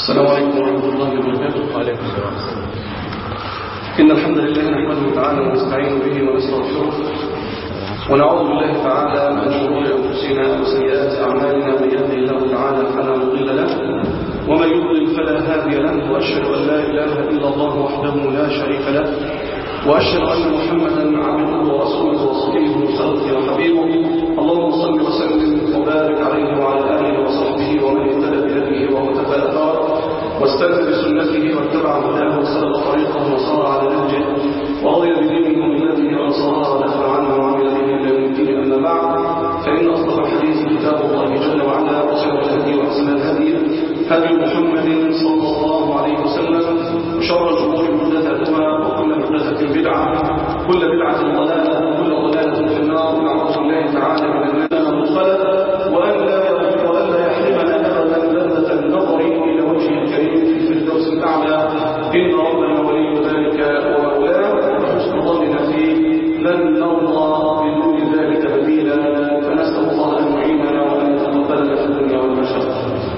السلام عليكم ورحمة الله وبركاته وعليكم السلام إن الحمد لله نحمده تعالى ونستعين به ونستغفره ونعوذ بالله تعالى من شرور أنفسنا وسيئات أعمالنا من يهده الله تعالى فلا مضل له ومن يضلل فلا هادي له وأشهد أن لا إله إلا الله وحده لا شريك له وأشهد أن محمدا عبده ورسوله وصفيه وخلقه وحبيبه اللهم صل وسلم وبارك عليه وعلى آله وصحبه ومن اهتدى بهديه ومتفى أثاره واستنى بسنته واتبع هداه وسلك طريقه وصار على نهجه ورضي بدينه وملته وانصاره ودفع عنه وعمل به الى يوم الدين اما بعد فان اصدق الحديث كتاب الله جل وعلا وخير الهدي واحسن الهدي هدي محمد صلى الله عليه وسلم وشر الامور محدثاتها وكل محدثه بدعه كل بدعه ضلاله وكل ضلاله في النار نعوذ بالله تعالى من النار والخلل وان لا وان لا يحرمنا ابدا لذه النظر الى وجهه الكريم في الفردوس الاعلى ان ربنا ولي ذلك ومولاه وحسن ظننا فيه لن نرضى بدون ذلك بديلا فنسال الله ان يعيننا وان يتقبلنا في الدنيا والمشاق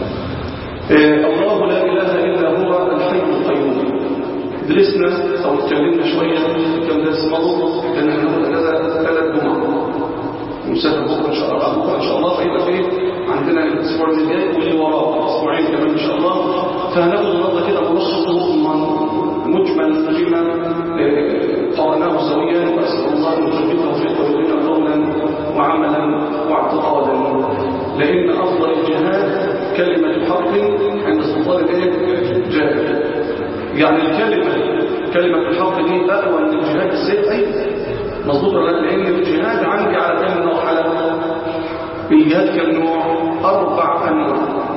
الله لا اله الا هو الحي القيوم درسنا او اتكلمنا شويه في كم درس مضوا كان هناخد اجازه ثلاث جمع ومسافر بكره ان شاء الله بكره ان شاء الله فيبقى في عندنا الاسبوع اللي جاي واللي وراه اسبوعين كمان ان شاء الله فهناخد النهارده كده ملخص مضمن مجمل فيما قرأناه سويا واسال الله ان يثبت توفيق ويدينا قولا وعملا واعتقادا لان افضل الجهاد كلمه الحق عند سلطان الايه جاهل يعني الكلمه كلمه الحق دي اقوى من الجهاد السيف ايضا مظبوط ولا لا لان الجهاد عندي على كم مرحله الجهاد كم نوع اربع انواع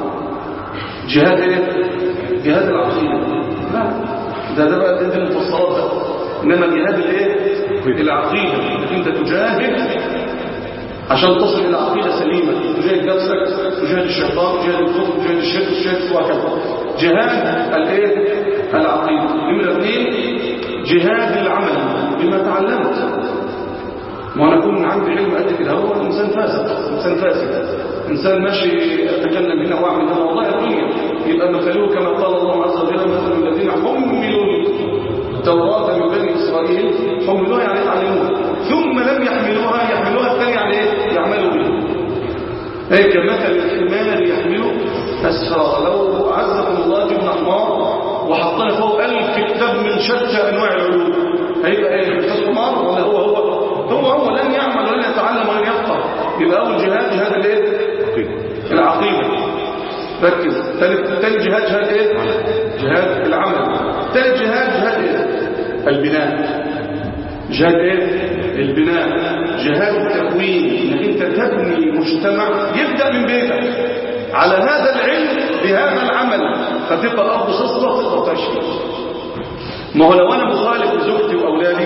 جهاد ايه جهاد العقيده لا ده ده بقى ده المفصلات ده انما جهاد الايه العقيده انك انت تجاهد عشان تصل الى عقيده سليمه تجاهد نفسك تجاهد الشيطان تجاهد الكفر تجاهد الشرك تجاهد وهكذا جهاد الايه العقيده نمره اثنين جهاد العمل بما تعلمت ما انا اكون عندي علم قد كده هو انسان فاسد انسان فاسد انسان ماشي اتكلم هنا واعمل هنا والله الدنيا يبقى مثله كما قال الله عز وجل مثل الذين حملوا التوراة من بني اسرائيل حملوها يعني يتعلموها ثم لم يحملوها يحملوها الثاني يعني ايه يعملوا بها اي كمثل الحمار يحمله اسفار لو عزكم الله جبنا حمار وحطنا فوق ألف كتاب من شتى انواع العلوم هيبقى ايه حمار ولا هو هو هو هو لن يعمل ولن يتعلم ولن يفقه يبقى اول جهاد جهاد الايه العقيده ركز ثالث جهاد جهاد ايه جهاد العمل ثالث جهاد جهاد ايه البناء جهاد ايه البناء جهاد التكوين انك انت تبني مجتمع يبدا من بيتك على هذا العلم بهذا العمل فتبقى الارض خصبه تقدر تشفي ما هو لو انا مخالف لزوجتي واولادي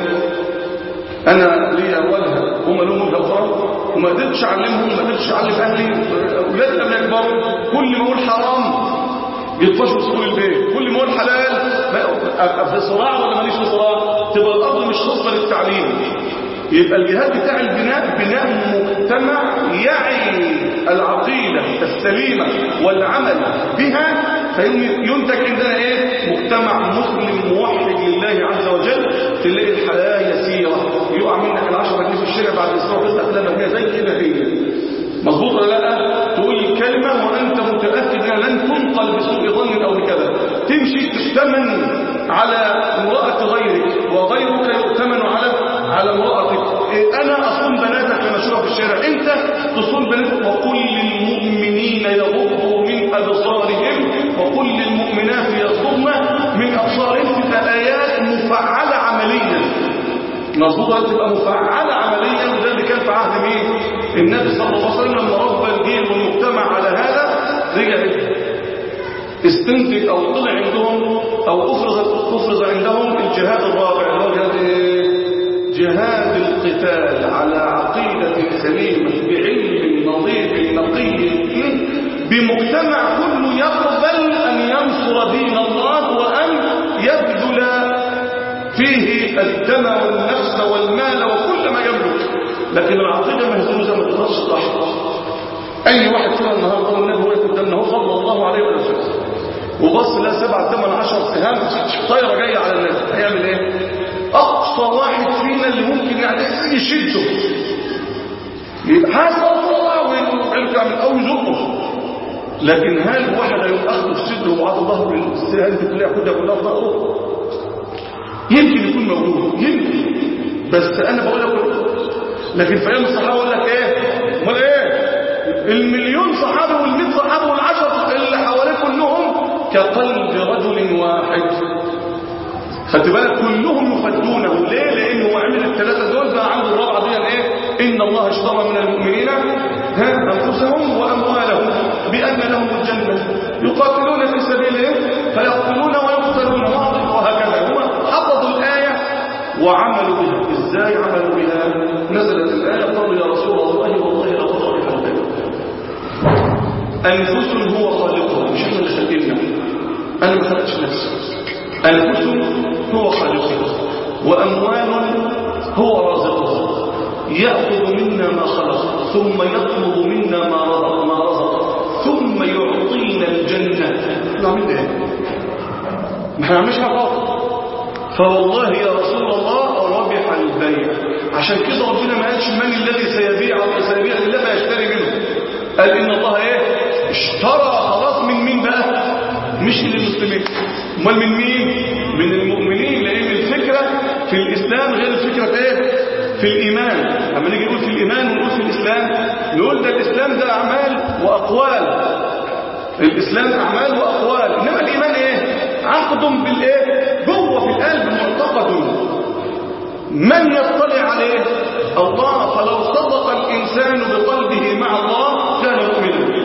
انا ليا ولها هم لهم وجهه اخرى وما قدرتش اعلمهم ما قدرتش اعلم اهلي اولادي لما يكبروا كل ما اقول حرام يطفشوا سكول البيت كل ما اقول حلال ابقى في صراع ولا ماليش في صراع تبقى الارض مش خصبه للتعليم يبقى الجهاد بتاع البناء بناء مجتمع يعي العقيده السليمه والعمل بها فينتج عندنا ايه مجتمع مسلم موحد لله عز وجل تلاقي الحياه يسيره يقع منك العشرة جنيه في الشارع بعد اسبوع تطلع تلاقي مبنيه زي كده هي مظبوط ولا لا تقول الكلمه وانت متاكد انها لن تنقل بسوء ظن او بكذا تمشي تؤتمن على امراه غيرك وغيرك يؤتمن على على امراتك انا اصوم بناتك لما اشوفها في الشارع انت تصوم بناتك وقل للمؤمنين يغضوا من ابصارهم وقل للمؤمنات يغضضن من ابصارهم تبقى ايات مفعله عمليا مظبوطه تبقى مفعله عمليا وده اللي كان في عهد مين النبي صلى الله عليه وسلم لما ربى الجيل والمجتمع على هذا رجع استنتج او طلع عندهم او افرز افرز عندهم الجهاد الرابع اللي هو جهاد جهاد القتال على عقيدة سليمة بعلم نظيف نقي بمجتمع كله يقبل أن ينصر دين الله وأن يبذل فيه الدم والنفس والمال وكل ما يملك لكن العقيدة مهزوزة ما تقدرش تحت أي واحد فينا النهارده والنبي هو قدامنا هو فضل الله عليه ولا وبص لا سبعة ثمان عشر سهام طايرة جاية على الناس هيعمل ايه اقصى واحد فينا اللي ممكن يعني يشده يبقى حاسب الله ويعمل يعمل او يزقه لكن هل واحد هيبقى اخده في صدره وعض ظهره السهام دي كلها ياخدها كلها في ظهره يمكن يكون موجود يمكن بس انا بقول لك لكن في ايام الصحابه اقول لك ايه امال ايه المليون صحابي والمئة صحابي والعشر اللي حواليه كلهم كقلب رجل واحد خدت بالك كلهم يفدونه ليه لانه هو عمل الثلاثه دول بقى عنده الرابعه دي ايه ان الله اشترى من المؤمنين ها انفسهم واموالهم بان لهم الجنه يقاتلون في سبيله فيقتلون ويقتلون وهكذا هم حفظوا الايه وعملوا بها ازاي عملوا بها نزلت الايه قالوا يا رسول الله والله لقد رحمتك انفس هو خالقها مش احنا اللي خلقنا انا ما خلقتش نفسي انفس هو خالقها واموال هو رازقها ياخذ منا ما خلق ثم يطلب منا ما رزق ما رزق ثم يعطينا الجنه نعمل ايه ما احنا مش هنعرف فوالله يا رسول الله ربح البيع عشان كده ربنا ما قالش من الذي سيبيع او سيبيع الا ما يشتري منه قال ان الله ايه اشترى خلاص من مين بقى مش من المسلمين امال من مين من المؤمنين لان الفكره في الاسلام غير الفكره في ايه في الايمان لما نيجي نقول في الايمان ونقول في الاسلام نقول ده الاسلام ده اعمال واقوال الاسلام اعمال واقوال انما الايمان ايه عقد بالايه جوه في القلب معتقد من يطلع عليه الله فلو صدق الانسان بقلبه مع الله كان مؤمنا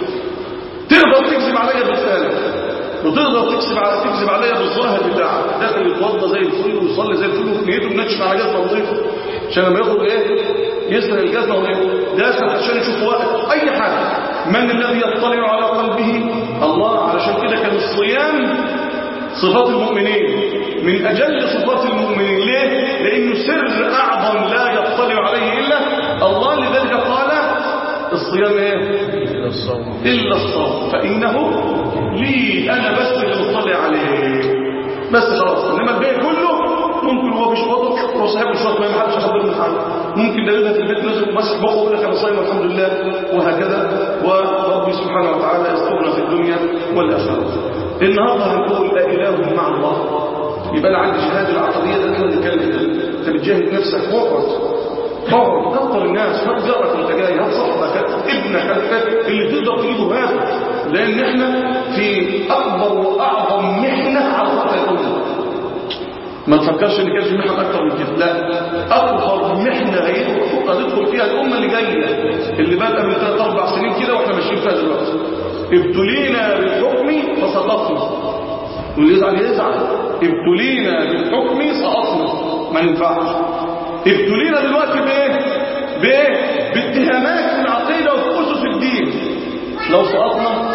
تقدر تكذب عليا بالسالم وتقدر تكذب على تكذب عليا بالظاهر بتاعك داخل يتوضى زي الفل ويصلي زي الفل ونيته منتشف على جزمه نظيفه عشان لما يخرج ايه يسرق الجزمه ونيته داخل عشان يشوف وقت اي حاجه من الذي يطلع على قلبه الله علشان كده كان الصيام صفات المؤمنين من أجل صفات المؤمنين ليه؟ لأنه سر أعظم لا يطلع عليه إلا الله لذلك قال الصيام إيه؟ إلى الصوم إلا الصوم فإنه لي أنا بس اللي مطلع عليه بس خلاص إنما الباقي كله ممكن هو مش واضح هو صاحب الشرط ما حدش ياخد من حاجه ممكن ده يبقى في البيت نازل ماسك بقه ويقول لك انا صايم الحمد لله وهكذا وربي سبحانه وتعالى يسترنا في الدنيا والاخره النهارده هنقول لا اله مع الله يبقى انا عندي شهاده العقديه ده كده بتتكلم انت بتجاهد نفسك واقعد اقعد كتر الناس هات جارك وانت جاي هات صاحبك ابنك اللي تقدر تجيبه هذا لان احنا في اكبر واعظم محنه على وقت الامه ما تفكرش ان كان في محن اكتر من كده لا اكبر محنه هتدخل فيها الامه اللي جايه اللي بادئه من ثلاث اربع سنين كده واحنا ماشيين فيها دلوقتي ابتلينا بالحكم فسقطنا واللي يزعل يزعل ابتلينا بالحكم سقطنا ما ينفعش ابتلينا دلوقتي بايه بايه باتهامات في العقيده وفي اسس الدين لو سقطنا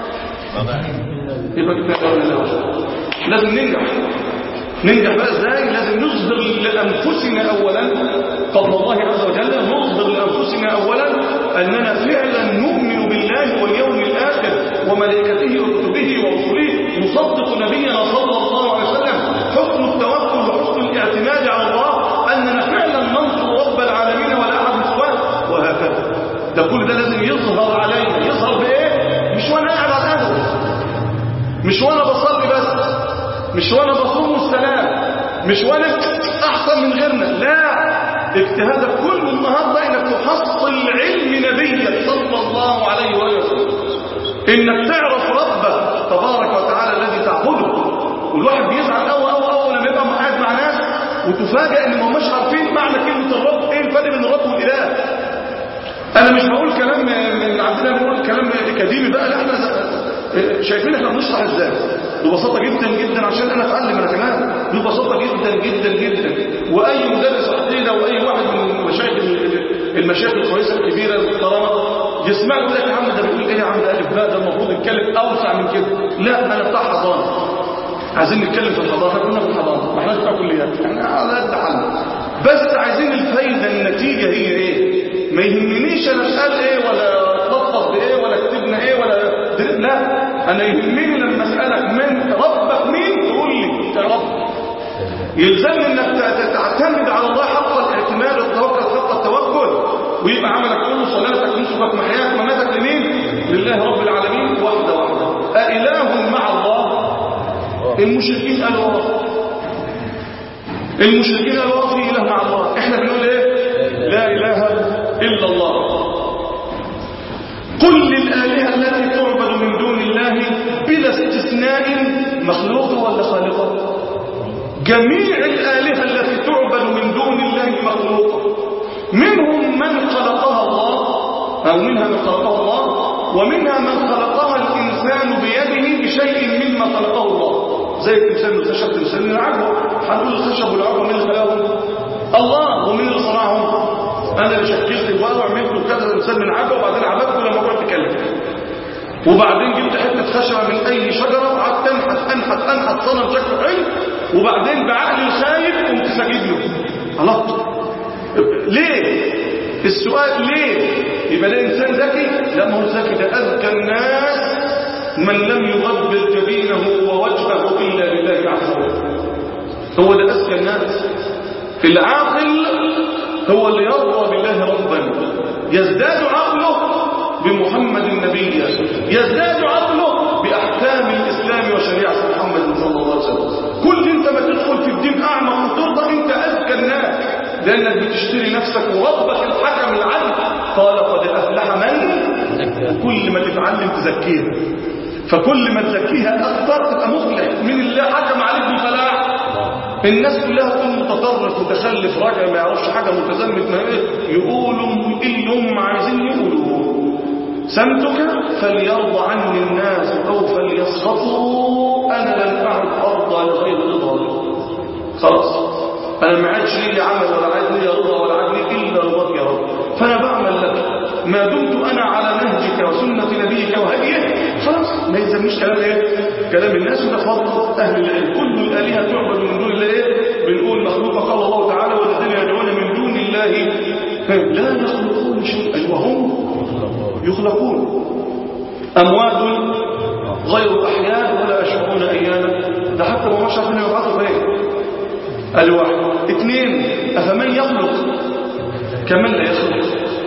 يبقى كده لازم ننجح ننجح بقى ازاي لازم نظهر لانفسنا اولا قبل الله عز وجل نظهر لانفسنا اولا اننا فعلا نؤمن بالله واليوم الاخر وملائكته وكتبه ورسله نصدق نبينا صلى الله عليه وسلم حسن التوكل وحسن الاعتماد على الله اننا فعلا ننصر رب العالمين ولا احد سواه وهكذا ده كل ده لازم يظهر علينا يظهر بايه مش وانا قاعد على القهوه مش وانا بصلي بس مش وانا بصوم السلام مش وانا احسن من غيرنا لا اجتهادك كله النهارده انك تحصل علم نبيك صلى الله عليه وسلم انك تعرف ربك تبارك وتعالى الذي تعبده والواحد بيزعل قوي قوي قوي لما يبقى قاعد مع ناس وتفاجئ ان ما هماش عارفين معنى كلمه الرب ايه الفرق بين الرب والاله انا مش بقول كلام من عندنا بنقول كلام اكاديمي بقى لا احنا شايفين احنا بنشرح ازاي ببساطه جدا جدا عشان انا اتعلم انا كمان ببساطه جدا جدا جدا واي مدرس عقيده واي واحد من المشايخ المشايخ الكويسه الكبيره المحترمه يسمع يقول لك يا عم ده بيقول ايه يا عم ده الف باء ده المفروض يتكلم اوسع من كده لا انا بتاع حضانه عايزين نتكلم في الحضانه احنا كنا في الحضانه ما احناش بتاع كليات احنا على قد حالنا بس عايزين الفايده النتيجه هي ايه ما يهمنيش انا اتقال ايه ولا اتلطف بايه ولا كتبنا ايه ولا لا انا يهمني لما اسالك من ربك مين تقول لي يا رب يلزمني انك ت- تعتمد على الله حق الاعتماد والتوكل حق التوكل ويبقى عملك كله صلاتك نسكك محياك مماتك لمين لله رب العالمين واحده واحده أإله مع الله المشركين قالوا اه المشركين قالوا اه في اله مع الله احنا بنقول ايه لا اله الا الله كل الآلهة التي تعبد من دون الله بلا استثناء مخلوقة ولا خالقة جميع الآلهة التي تعبد من دون الله مخلوقة منهم من خلقها الله أو منها من خلقها الله ومنها من خلقها الإنسان بيده بشيء مما خلقه الله زي الإنسان الخشب الإنسان العجوة هنقول الخشب والعجوة من اللي خلقهم الله ومن اللي صنعهم أنا اللي شكلت الورق وعملت كذا الإنسان من عجوة وبعدين عملته لما كنت أتكلم وبعدين جبت حتة خشبة من أي شجرة وقعدت أنحت أنحت أنحت صنم شكله حلو وبعدين بعقلي الخايب قمت ساجد له على ليه؟ السؤال ليه؟ يبقى ده إنسان ذكي؟ لا ما هو ذكي ده أذكى الناس من لم يغبر جبينه ووجهه إلا لله عز وجل هو ده أذكى الناس العاقل هو اللي يرضى بالله ربا يزداد عقله بمحمد النبي يزداد عقله بأحكام الإسلام وشريعة محمد صلى الله عليه وسلم كل انت ما تدخل في الدين أعمق وترضى انت أذكى الناس لأنك بتشتري نفسك وربك الحكم العدل قال قد أفلح من كل ما تتعلم تزكيها فكل ما تزكيها أكثر تبقى مفلح من اللي حكم عليك بالفلاح الناس كلها تكون متطرف متخلف راجع ما يعرفش حاجة متزمت ما إيه يقولوا اللي هم عايزين يقولوا سمتك فليرضى عني الناس أو فليسخطوا أنا لن أعد أرضى لغير رضا خلاص أنا ما عادش لي عمل ولا عاد لي رضا ولا عاد لي إلا رضاك يا رب فأنا بعمل لك ما دمت أنا على نهجك وسنة نبيك وهديه خلاص ما يلزمنيش كلام إيه كلام الناس وده فضل أهل العلم كل الآلهة تعبد من دون الله إيه بنقول مخلوقة قال الله تعالى والذين يدعون من دون الله لا يخلقون شيئا وهم يخلقون أموات غير أحياء ولا يشعرون أيانا ده حتى ما مش عارفين يبعثوا فين الواحد اثنين أفمن يخلق كمن لا يخلق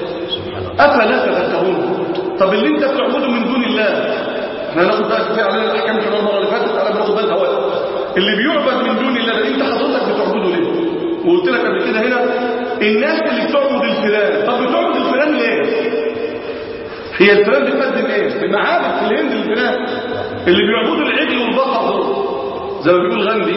أفلا تذكرون طب اللي انت بتعبده من دون الله احنا هناخد بقى كفايه علينا الاحكام كمان المره اللي فاتت انا بناخد بالها وقت اللي بيعبد من دون الله ده انت حضرتك بتعبده ليه وقلت لك قبل كده هنا الناس اللي بتعبد الفلان طب بتعبد الفلان ليه هي الفلان بتقدم ايه المعابد في الهند الفلان اللي بيعبدوا العجل والبقر دول زي ما بيقول غاندي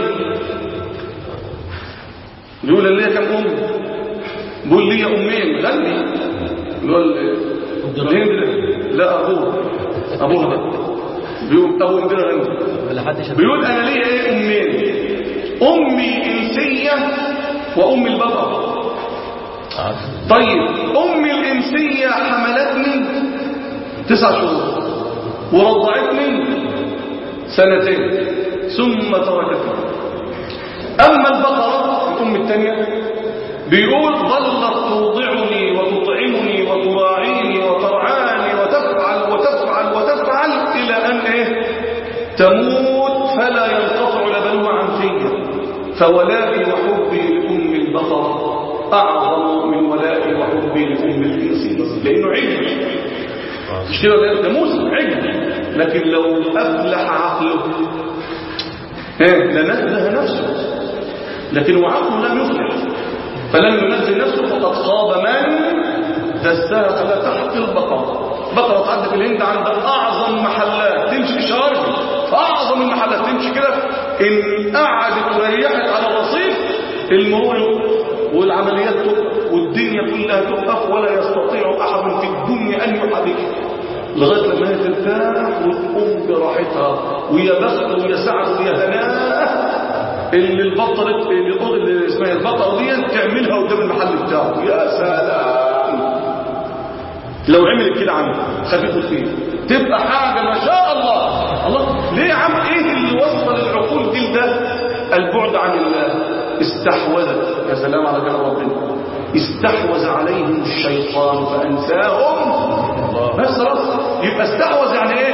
بيقول اللي هي كم ام بيقول لي امين غاندي بيقول الهند لا ابوه ابوها بقى بيقول ابو اندرا غاندي بيقول انا ليا ايه امين امي انسيه وام البقر طيب امي الانسيه حملتني تسع شهور ورضعتني سنتين ثم تركتني اما البقره الام الثانيه بيقول ظلت توضعني وتطعمني وتراعيني وترعاني وتفعل وتفعل وتفعل الى ان ايه تموت فلا ينقطع لبنها عن فيا فولائي وحبي لام البقره اعظم من ولائي وحبي لام الانس لانه عجل مش كده ولا ده موسى عجل لكن لو افلح عقله ايه لنزه نفسه لكن وعقله لم يفلح فلم ينزل نفسه فقد خاب من دسها فلا تحت البقرة بقرة تعدي في الهند عند أعظم محلات تمشي في شارع في أعظم المحلات تمشي كده إن قعدت وريحت على الرصيف المرور والعمليات تقف والدنيا كلها تقف ولا يستطيع أحد في الدنيا أن يحركها لغاية لما هي ترتاح وتقوم براحتها ويا بخت ويا سعد ويا هناء اللي البطرة اللي اسمها البطرة دي تعملها قدام المحل بتاعه يا سلام لو عملت كده عنه خفيف الخير تبقى حاجة ما شاء الله الله ليه يا عم ايه اللي وصل العقول دي ده البعد عن الله استحوذت يا سلام على كلام ربنا استحوذ عليهم الشيطان فأنساهم بس خلاص يبقى استحوذ يعني ايه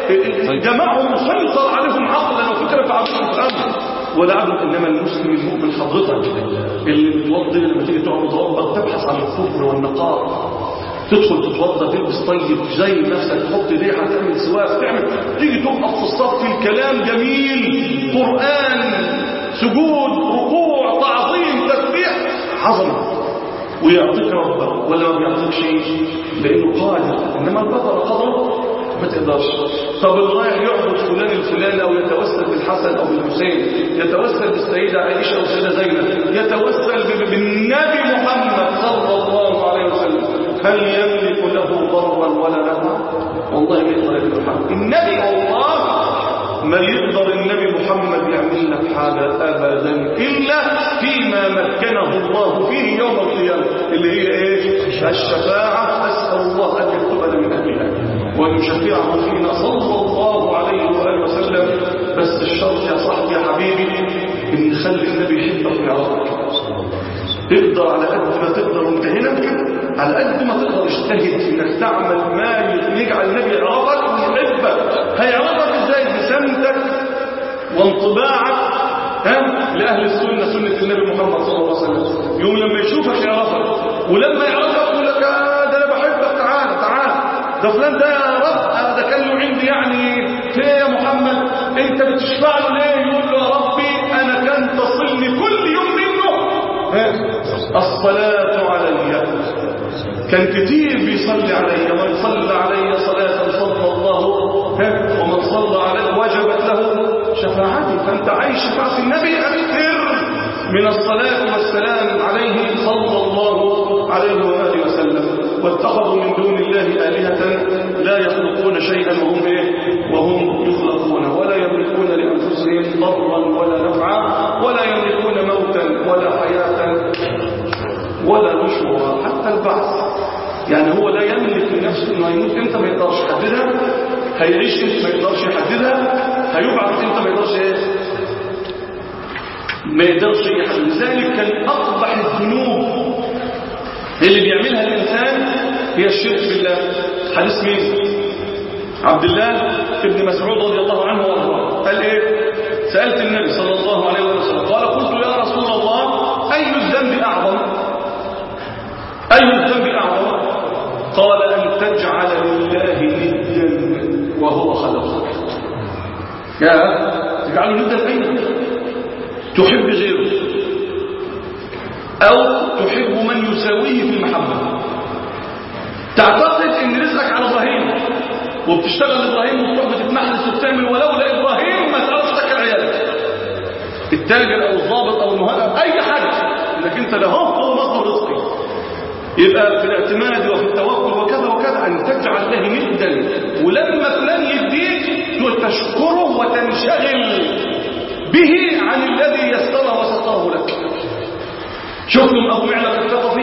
جمعهم مسيطر عليهم عقلا وفكرة فعبدهم في الأمر ولا عبد إنما المسلم المؤمن حضرتك اللي متوضي لما تيجي تقعد متوضى تبحث عن الكفر والنقاء تدخل تتوضى تلبس طيب زي نفسك تحط ريحه تعمل سواك تعمل تيجي تقف في الصف الكلام جميل قران سجود ركوع تعظيم تسبيح عظمه ويعطيك ربك ولا ما بيعطيك شيء لانه قادر انما البطل قدره ما تقدرش طب الرايح يعبد فلان الفلاني او يتوسل بالحسن او بالحسين يتوسل بالسيده عائشه او السيده زينب يتوسل بالنبي محمد صلى الله عليه وسلم هل يملك له ضرا ولا نفعا والله ما يقدر يعمل حاجه النبي والله ما يقدر النبي محمد يعمل لك حاجه ابدا الا فيما مكنه الله فيه يوم القيامه اللي هي ايه الشفاعه اسال الله ان يكتبنا من اهلها وان يشفعه فينا صلى الله عليه واله وسلم بس الشرط يا صاحبي يا حبيبي ان نخلي النبي يحبك ويعرفك تقدر على قد ما تقدر وانت هنا على قد ما تقدر اجتهد في انك تعمل ما يجعل النبي يعرفك ويحبك هيعرفك ازاي بسمتك وانطباعك ها لاهل السنه سنه النبي محمد صلى الله عليه وسلم يوم لما يشوفك يعرفك ولما يعرفك يقول لك آه ده انا بحبك تعال تعال ده فلان ده يا رب آه ده كان له عندي يعني في يا محمد انت بتشفع له ليه يقول له يا ربي انا كان تصلني كل يوم منه الصلاة علي كان كتير بيصلي علي من صلى علي صلاة صلى الله ومن صلى علي وجبت له شفاعتي فانت عايش شفاعة النبي أكثر من الصلاة والسلام عليه صلى الله عليه وآله وسلم واتخذوا من دون الله آلهة لا يخلقون شيئا وهم إيه؟ وهم يخلقون ولا يملكون لأنفسهم ضرا ولا نفعا ولا يملكون موتا ولا حياة ولا نشورا حتى البعث يعني هو لا يملك لنفسه انه يموت امتى ما يقدرش يحددها هيعيش امتى ما يقدرش يحددها هيبعث امتى ما يقدرش ايه ما يقدرش يحدد لذلك كان اقبح الذنوب اللي بيعملها الانسان هي الشرك بالله حديث مين عبد الله ابن مسعود رضي الله عنه وارضاه قال ايه سالت النبي صلى الله عليه وسلم قال قلت يا رسول الله اي الذنب اعظم اي الذنب اعظم قال ان تجعل لله ندا وهو خلقك يا تجعله ندا اين تحب غيره او تحب من يساويه في المحبه تعتقد ان رزقك على ابراهيم وبتشتغل لابراهيم وبتروح بتتمحلس وبتعمل ولولا ابراهيم ما تعرفش تاكل عيالك التاجر او الضابط او المهندس اي حاجه انك انت ده هو مصدر رزقي يبقى في الاعتماد وفي التوكل وكذا وكذا ان تجعل له ندا ولما فلان يديك تشكره وتنشغل به عن الذي يسره وسطره لك شفتم ابو معلق الثقفي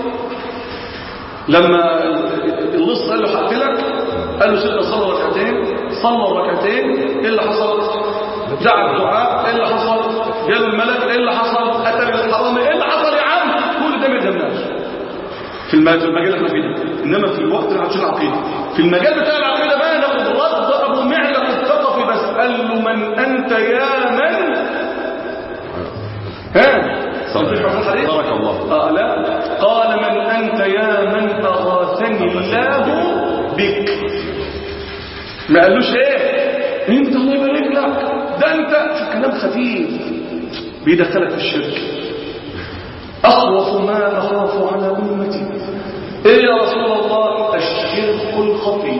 لما اللص قال له هقتلك قال له سيدنا صلى ركعتين صلى ركعتين ايه اللي حصل دعا الدعاء ايه اللي حصل جاله الملك ايه اللي حصل قتل الحرامي ايه اللي حصل يا عم كل ده ما يهمناش في المجال اللي احنا فيه انما في الوقت اللي هنشيل العقيده في المجال بتاع العقيده بقى ناخد رد ابو معلق الثقفي بس قال له من انت يا من ها بارك الله آه لا قال من أنت يا من أغاثني الله بك ما قالوش ايه انت الله يبارك لك ده انت كلام خفيف بيدخلك في الشرك أخوف ما أخاف على أمتي إيه يا رسول الله الشرك الخفي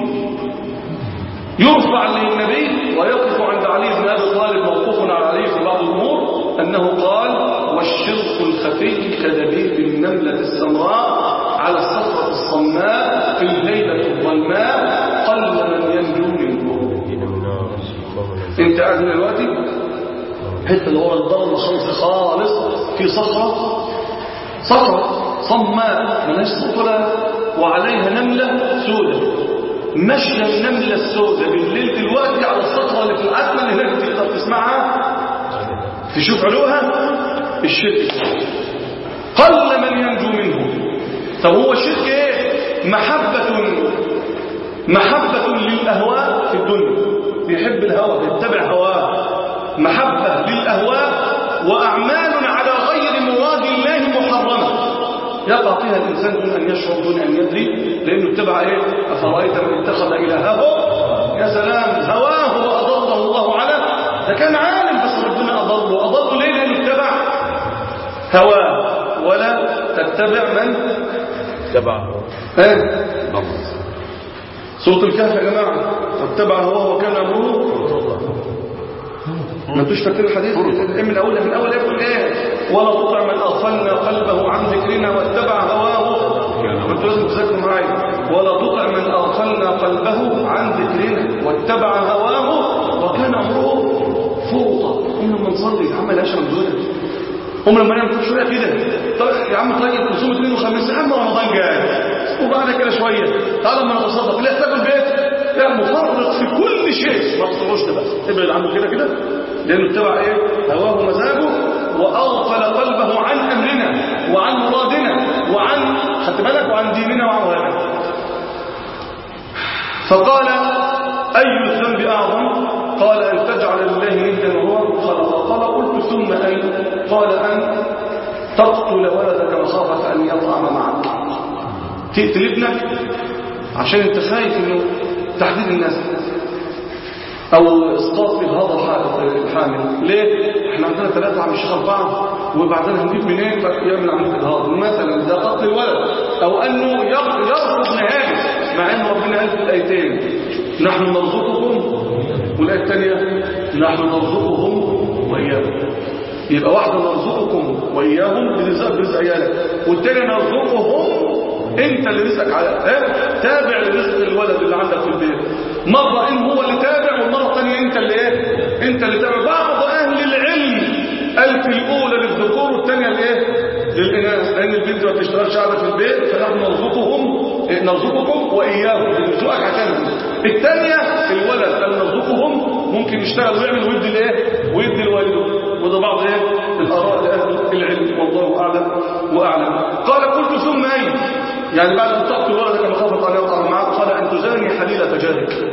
يرفع للنبي ويقف عند علي بن أبي طالب موقوف على علي في بعض الأمور أنه قال والشرك الخفي كدبيب النملة السمراء على الصخرة الصماء في الليلة الظلماء قل من ينجو منه انت قاعد من دلوقتي حته اللي ورا الضلمه خالص خالص في صخره صخره صماء ملهاش صوت ولا وعليها نمله سوداء ماشيه النمله السوداء بالليل دلوقتي على الصخره اللي في العتمه اللي هناك تقدر تسمعها تشوف علوها الشرك قل من ينجو منه طب هو الشرك ايه محبه محبه للاهواء في الدنيا محبة للأهواء وأعمال على غير مراد الله محرمة يقع فيها الإنسان دون أن يشعر دون أن يدري لأنه اتبع إيه أفرأيت من اتخذ إلهه يا سلام هواه وأضله الله على ده كان عالم بس ربنا أضله أضله ليه لأنه اتبع هواه ولا تتبع من تبع ايه ضبط صوت الكهف يا جماعة فاتبع هواه وكان أمره ما انتوش فاكرين الحديث ايه من اول من اول يقول ايه ولا تطع من اغفلنا قلبه عن ذكرنا واتبع هواه ما انتوا لازم تذاكروا معايا ولا تطع من اغفلنا قلبه عن ذكرنا واتبع هواه وكان امره فرطا قوم لما نصلي يا عم لا شرب دول قوم لما نعمل شويه كده طيب يا عم طيب نصوم اثنين وخميس يا عم رمضان جاي وبعد كده شويه تعال لما نتصدق ليه تاكل بيت لا مفرط في كل شيء ما تصلوش ده بس ابعد عنه كده كده لانه اتبع ايه هواه مزاجه واغفل قلبه عن امرنا وعن مرادنا وعن خدت بالك وعن ديننا وعن غيرنا فقال اي الذنب اعظم قال ان تجعل لله ندا وهو خلق قال قلت ثم اي قال ان تقتل ولدك مخافه ان يطعم معك تقتل ابنك عشان انت خايف انه تحديد الناس او اسقاط هذا الحامل ليه احنا عندنا ثلاثه عم الشيخ اربعه وبعدين هنجيب منين فيعمل عمليه اجهاض مثلا ده قتل الولد او انه يرفض نهائي مع ان ربنا قال في الايتين نحن نرزقكم والايه الثانيه نحن نرزقهم واياكم يبقى واحده نرزقكم واياهم برزق رزق عيالك والثانيه نرزقهم انت اللي رزقك على اه؟ تابع لرزق الولد اللي عندك في البيت مرة ان هو اللي تابع والمرة الثانية انت اللي ايه انت اللي تابع بعض اهل العلم قال في الاولى للذكور والثانية لايه للاناث لان البنت ما بتشتغلش قاعده في البيت فنحن نرزقهم نرزقكم واياهم بنرزقك عشانهم الثانية الولد قال نرزقهم ممكن يشتغل ويعمل ويدي الايه ويدي لوالده وده بعض ايه الاراء لاهل العلم والله اعلم واعلم قال قلت ثم اين يعني بعد ان تقتل ولدك مخافه ان يقطع معك قال ان تزاني حليله جارك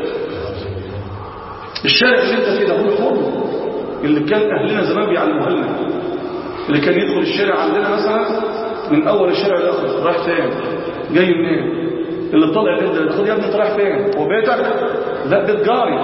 الشارع اللي انت فيه ده هو الحر اللي كان اهلنا زمان بيعلموها لنا اللي كان يدخل الشارع عندنا مثلا من اول الشارع لاخره رايح فين جاي منين اللي طالع البيت ده يدخل يا ابني انت رايح فين هو بيتك لا بيت جاري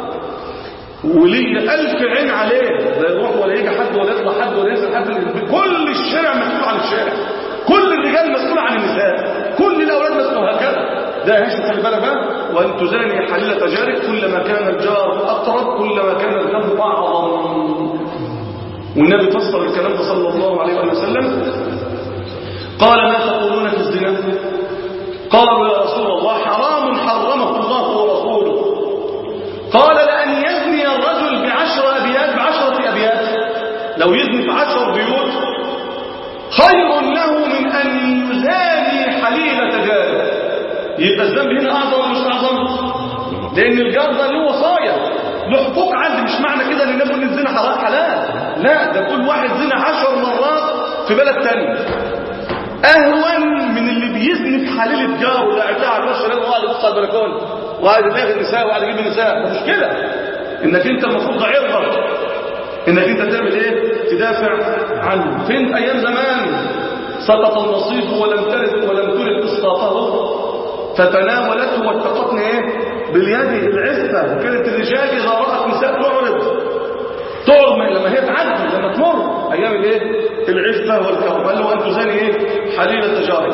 وليه ألف عين عليه لا يروح ولا يجي حد ولا يطلع حد ولا ينزل حد كل الشارع مسؤول عن الشارع كل الرجال مسؤول عن النساء كل الأولاد مسؤول هكذا ده هيش خلي بالك بقى وأن تزاني حليلة جارك كلما كان الجار أقرب كلما كان الذنب أعظم والنبي فسر الكلام ده صلى الله عليه وسلم قال ما تقولون في الزنا قالوا يا رسول الله حرام حرمه الله ورسوله قال لأن يزني الرجل بعشر أبيات بعشرة أبيات لو يزني في عشر بيوت خير له من أن يزاني حليلة جاره يبقى الذنب هنا أعظم ولا مش أعظم لأن الجار ده له وصايا له حقوق عندي مش معنى كده ان نقول ان الزنا حرام حلال لا ده كل واحد زنا عشر مرات في بلد تاني اهون من اللي بيزني في حليله جاره ولا قاعد على الوش ده وقاعد يبص على البلكونه وقاعد يلاقي النساء وقاعد يجيب النساء ده مشكله انك انت المفروض عرضك انك انت تعمل ايه تدافع عنه فين ايام زمان سقط النصيب ولم ترد ولم ترد اسقاطه فتناولته واتقتن ايه باليد العفه وكانت الرجال اذا رات نساء تعرض تعرض لما هي تعدي لما تمر ايام الايه العفه والكرم قال له ان تزاني ايه حليله جارك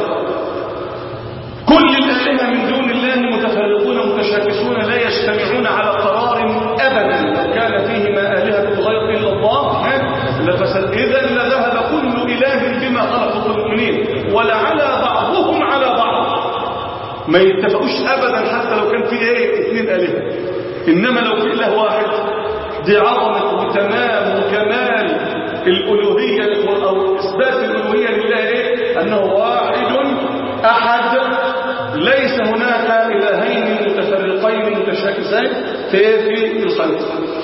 كل الآلهة من دون الله متفرقون متشاكسون لا يجتمعون على قرار أبدا لو كان فيهما آلهة غير إلا الله لفسد إذا لذهب كل إله بما خلق المؤمنين ولعلى بعضهم على بعض ما يتفقوش أبدا حتى لو كان في إيه اثنين آلهة إنما لو في إله واحد دي عظمة وتمام وكمال الألوهية أو إثبات الألوهية لله إيه أنه واحد أحد ليس هناك إلهين متفرقين متشاكسين في في الخلق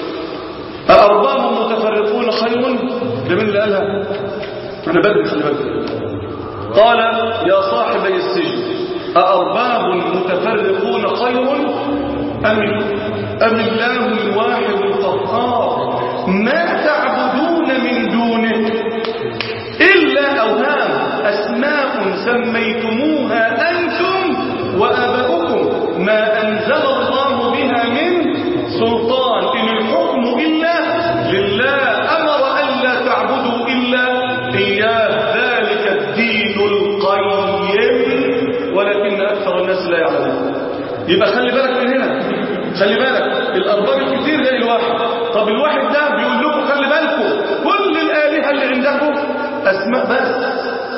أأرباب متفرقون خير لمن اللي قالها أنا بدري خلي بالك قال يا صاحبي السجن أأرباب متفرقون خير أم أم الله الواحد القهار ما تعبدون من دونه إلا أوهام أسماء سميتموها أنتم وآباؤكم ما أنزل الله بها من سلطان إن الحكم إلا لله أمر ألا تعبدوا إلا إياه ذلك الدين القيم ولكن أكثر الناس لا يعلمون يبقى خلي بالك من هنا خلي بالك الأرباب الكتير زي الواحد طب الواحد ده بيقول لكم خلي بالكم كل الآلهة اللي عندكم أسماء بس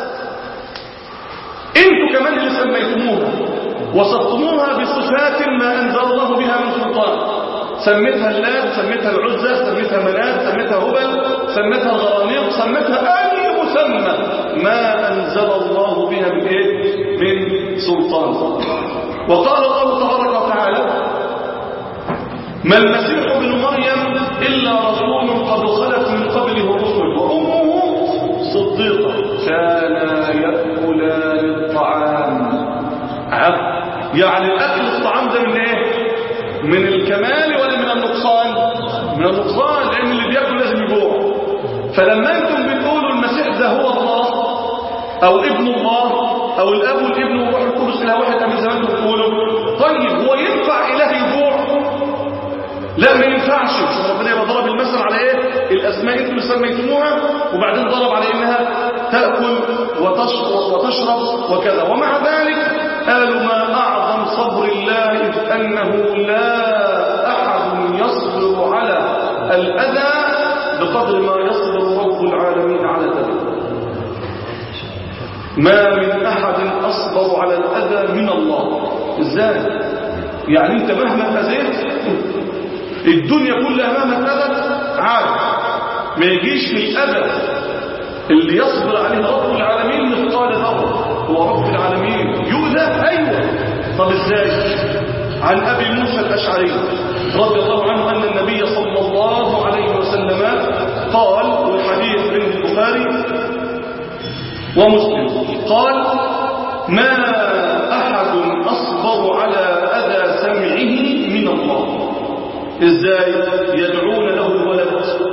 انتوا كمان اللي سميتموها وصفتموها بصفات ما أنزل الله بها من سلطان سميتها اللات سميتها العزة سميتها منات سميتها هبل سميتها الغرانيق سميتها أي مسمى ما أنزل الله بها من إيه؟ من سلطان وقال الله تبارك وتعالى ما المسيح ابن مريم إلا رسول قد خلت من قبله الرسل وأمه صديقة كانا يأكلان الطعام عب يعني الأكل الطعام ده من إيه؟ من الكمال ولا من النقصان من النقصان لأن اللي بيأكل لازم يجوع فلما أنتم بتقولوا المسيح ده هو الله أو ابن الله أو الأب والابن والروح القدس إلى واحد من زمان بتقولوا طيب هو ينفع إله يجوع لا ما ينفعش ربنا يبقى ضرب المثل على ايه الاسماء انتم سميتموها وبعدين ضرب على انها تاكل وتشرب وتشرب وكذا ومع ذلك قالوا ما اعظم صبر الله اذ انه لا احد يصبر على الاذى بقدر ما يصبر رب العالمين على ذلك ما من احد اصبر على الاذى من الله ازاي يعني انت مهما اذيت الدنيا كلها مهما اتأذت عادي ما يجيش من الأذى اللي يصبر عليه رب العالمين مثقال ذرة هو رب العالمين يؤذى أيوة طب ازاي عن أبي موسى الأشعري رضي الله عنه أن النبي صلى الله عليه وسلم قال والحديث عند البخاري ومسلم قال ما أحد أصبر على أذى سمعه من الله ازاي يدعون له الولد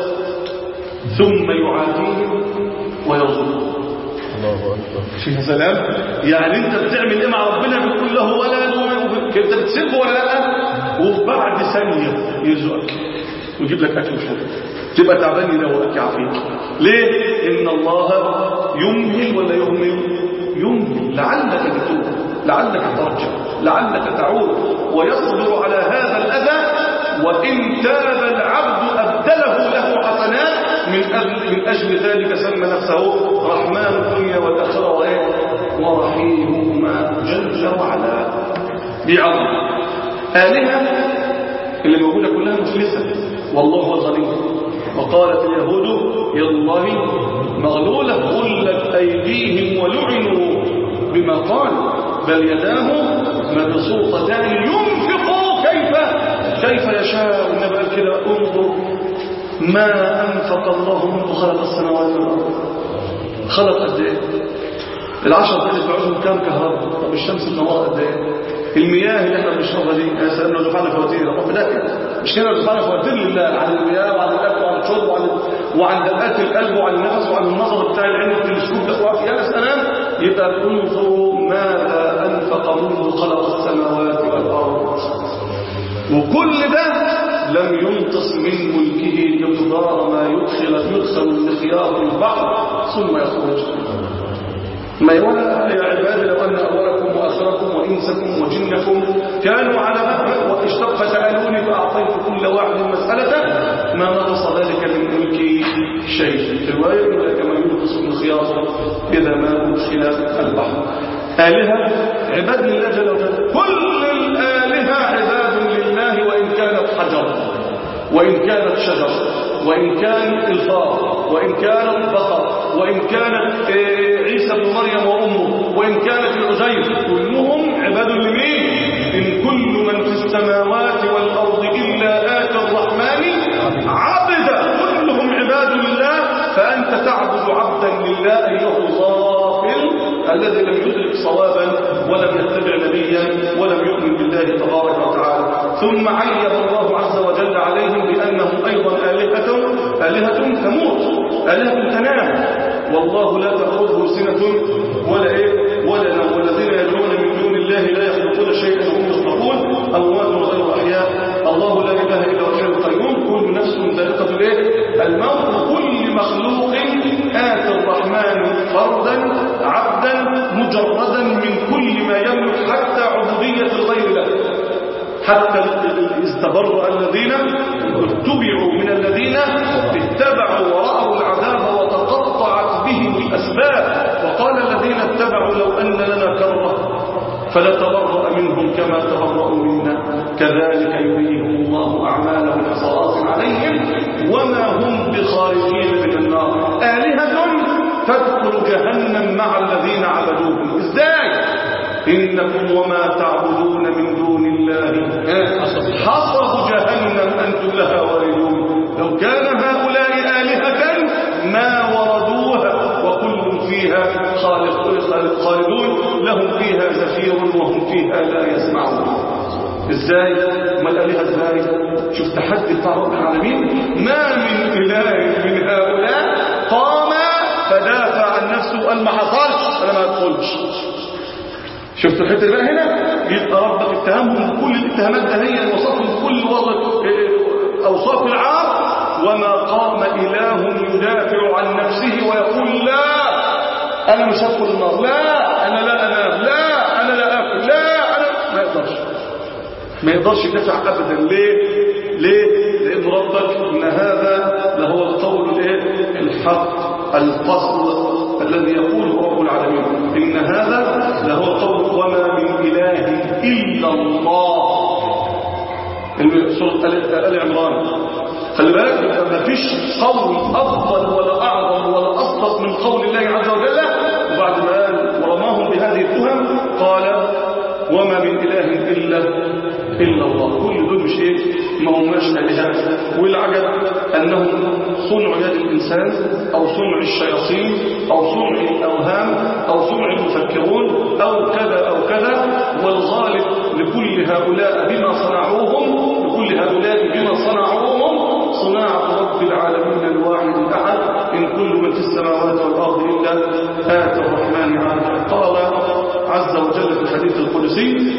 ثم يعافيهم ويرزقهم الله أكبر فيها سلام يعني انت بتعمل ايه مع ربنا بتقول له ولد وانت بتسيبه ولا لا وبعد ثانيه يرزقك ويجيب لك اكل وشرب تبقى تعبان يدوقك يعافيك ليه ان الله يمهل ولا يهمل يمهل لعلك تتوب لعلك ترجع لعلك تعود ويصبر على هذا الاذى وإن تاب العبد أبدله له حسنات من أجل, من أجل ذلك سمى نفسه رحمن الدنيا والآخرة وإيه؟ ورحيمهما جل وعلا بعظم آلهة اللي موجودة كلها مفلسة والله هو الغني وقالت اليهود يا الله مغلولة غلت أيديهم ولعنوا بما قال بل يداه مبسوطتان ينفق كيف كيف يشاء النبي قال كده انظر ما أنفق الله منذ خلق السماوات والأرض خلق قد ايه العشر دقائق بعوزهم كام كهرباء طب الشمس بنوار قد ايه المياه اللي احنا بنشربها دي يا سلام لو دفعنا فواتير رب ده مش كده دفعنا فواتير لله عن المياه وعن الاكل وعن الشرب وعن وعن دقات القلب وعن النفس وعن النظر بتاع العين والتلسكوب ده يا سلام يبقى انظروا ماذا انفق منذ خلق السماوات والارض وكل ده لم ينقص من ملكه مقدار ما يدخل يدخل المخياط البحر ثم يخرج ما يقول يا عبادي لو أن أولكم وآخركم وإنسكم وجنكم كانوا على مهل واشتق فسألوني فأعطيت كل واحد مسألة ما نقص ذلك من ملكي شيء في الرواية كما ينقص من خياطه إذا ما أدخل البحر آلهة عباد لله جل وعلا كل الآلهة عباد لله وإن كانت حجر وإن كانت شجر وإن كان الفار وإن كانت بقر وإن كانت عيسى بن مريم وأمه وإن كانت العزير كلهم عباد لمين إن كل من في السماوات والأرض إلا آتى الرحمن عبدا كلهم عباد لله فأنت تعبد عبدا لله أيها الغافل الذي لم يدرك صوابا ولم يتبع نبيا ولم يؤمن بالله تبارك وتعالى ثم عيب الله عز وجل عليهم بأنهم أيضا آلهة آلهة تموت آلهة تنام والله لا تأخذه سنة ولا إيه ولا نوم والذين يدعون من دون الله لا يخلقون شيئا وهم يخلقون أموات غير أحياء الله لا إله إلا هو الحي القيوم كل نفس ذائقة الإيه الموت كل مخلوق آتى الرحمن فردا عبدا مجردا من كل ما يملك حتى عبودية الغير له حتى استبرأ الذين اتبعوا من الذين اتبعوا ورأوا العذاب وتقطعت بهم الأسباب وقال الذين اتبعوا لو أن لنا كرة فلتبرأ منهم كما تبرأوا منا كذلك يريهم الله أعمالهم حصرات عليهم وما هم بخارجين من النار آلهة تدخل جهنم مع الذين عبدوهم ازاي إنكم وما تعبدون من دون الله حصب جهنم أنتم لها واردون لو كان هؤلاء آلهة ما وردوها وكل فيها خالق خالدون لهم فيها زفير وهم فيها لا يسمعون ازاي ما الالهه ازاي شوف تحدي بتاع رب العالمين ما من اله من هؤلاء قام فدافع عن نفسه قال ما حصلش انا ما ادخلش شفت الحته اللي بقى هنا يبقى ربك اتهمهم بكل الاتهامات ده هي وصفهم بكل وصف اوصاف العار وما قام اله يدافع عن نفسه ويقول لا انا مش هدخل النار لا انا لا انام لا انا لا اكل لا انا ما يقدرش ما يقدرش يدافع ابدا ليه ليه لان ربك ان هذا لهو القول الايه الحق الفصل الذي يقوله رب العالمين ان هذا لهو القول وما من اله الا الله سوره ال عمران خلي بالك ما فيش قول افضل ولا اعظم ولا اصدق من قول الله عز وجل وبعد ما قال ورماهم بهذه التهم قال وما من اله الا الا الله كل دول مش ايه ما هماش الهه والعجب انهم صنع يد الانسان او صنع الشياطين او صنع الاوهام او صنع المفكرون او كذا او كذا والغالب لكل هؤلاء بما صنعوهم لكل هؤلاء بما صنعوهم صناعة رب العالمين الواحد الأحد إن كل من في السماوات والأرض إلا آتى الرحمن عبدا قال عز وجل في الحديث القدسي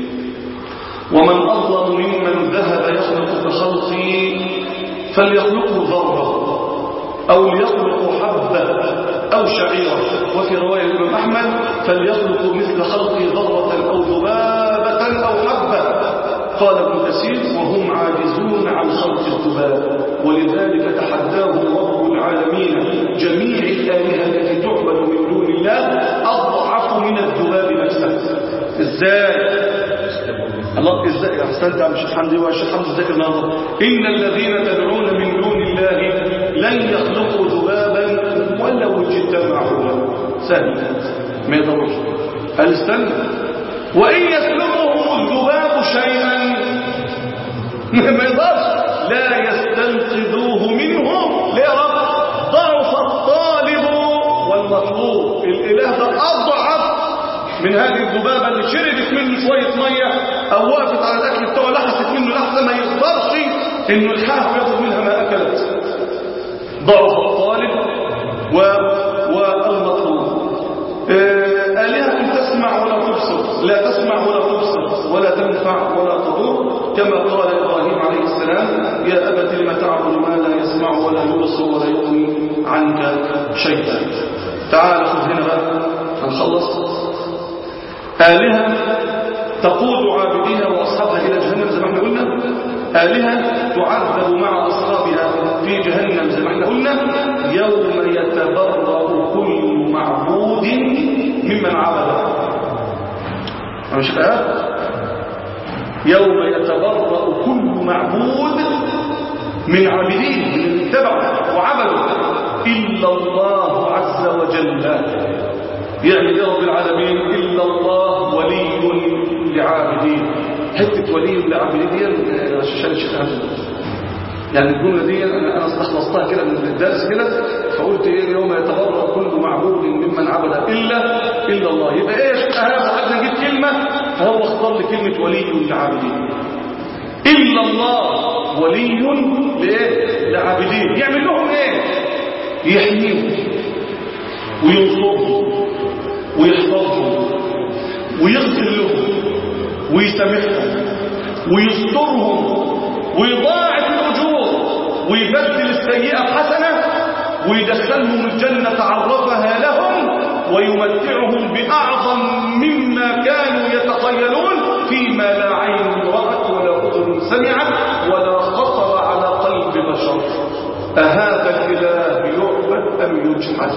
ومن أظلم ممن ذهب يخلق كخلقي فليخلقه ذرة أو ليخلق حبة أو شعيرة وفي رواية الإمام أحمد فليخلق مثل خلق ذرة أو ذبابة أو حبة قال ابن كثير وهم عاجزون عن خلق الذباب ولذلك تحداهم رب العالمين جميع الآلهة التي تعبد من دون الله أضعف من الذباب نفسه إزاي الله ازاي احسنت يا الشيخ حمدي والشيخ حمدي ذاكر النهارده ان الذين تدعون من دون الله لن يخلقوا ذبابا ولو اجتمعوا له سهل ما يضروش هل استنى وان يسلبهم الذباب شيئا ما يقدرش لا يستنقذوه منه ليه رب ضعف الطالب والمطلوب الاله ده اضعف من هذه الذبابة اللي شربت منه شوية مية أو وقفت على الأكل بتاعه لحست منه لحظة ما يقدرش إنه الحاف ياخد منها ما أكلت ضعف الطالب و... والمطلوب آلهة تسمع ولا تبصر لا تسمع ولا تبصر ولا تنفع ولا تضر كما قال إبراهيم عليه السلام يا أبت لم تعبد ما لا يسمع ولا يبصر ولا يغني عنك شيئا تعال خذ هنا بقى هنخلص آلهة تقود عابديها وأصحابها إلى جهنم زي ما احنا قلنا آلهة تعذب مع أصحابها في جهنم زي ما احنا قلنا يوم يتبرأ كل معبود ممن عبده مش الآيات يوم يتبرأ كل معبود من عابدين من اتبعوا وعبدوا إلا الله عز وجل يعني يا رب العالمين إلا الله ولي لعابدين حتة ولي لعابدين دي عشان الشيخ يعني الجملة دي أنا أنا استخلصتها كده من الدرس كده فقلت إيه يوم يتبرأ كل معبود ممن عبد إلا إلا الله يبقى إيه يا شيخ هذا قعدنا نجيب كلمة فهو اختار لي كلمة ولي لعابدين إلا الله ولي لإيه؟ لعابدين يعمل لهم إيه يحميهم وينصرهم ويحفظهم ويغفر لهم ويسامحهم ويسترهم ويضاعف الأجور ويبدل السيئة حسنة ويدخلهم الجنة عرفها لهم ويمتعهم بأعظم مما كانوا يتخيلون فيما لا عين رأت ولا أذن سمعت ولا خطر على قلب بشر أهذا الإله يعبد أم يجحد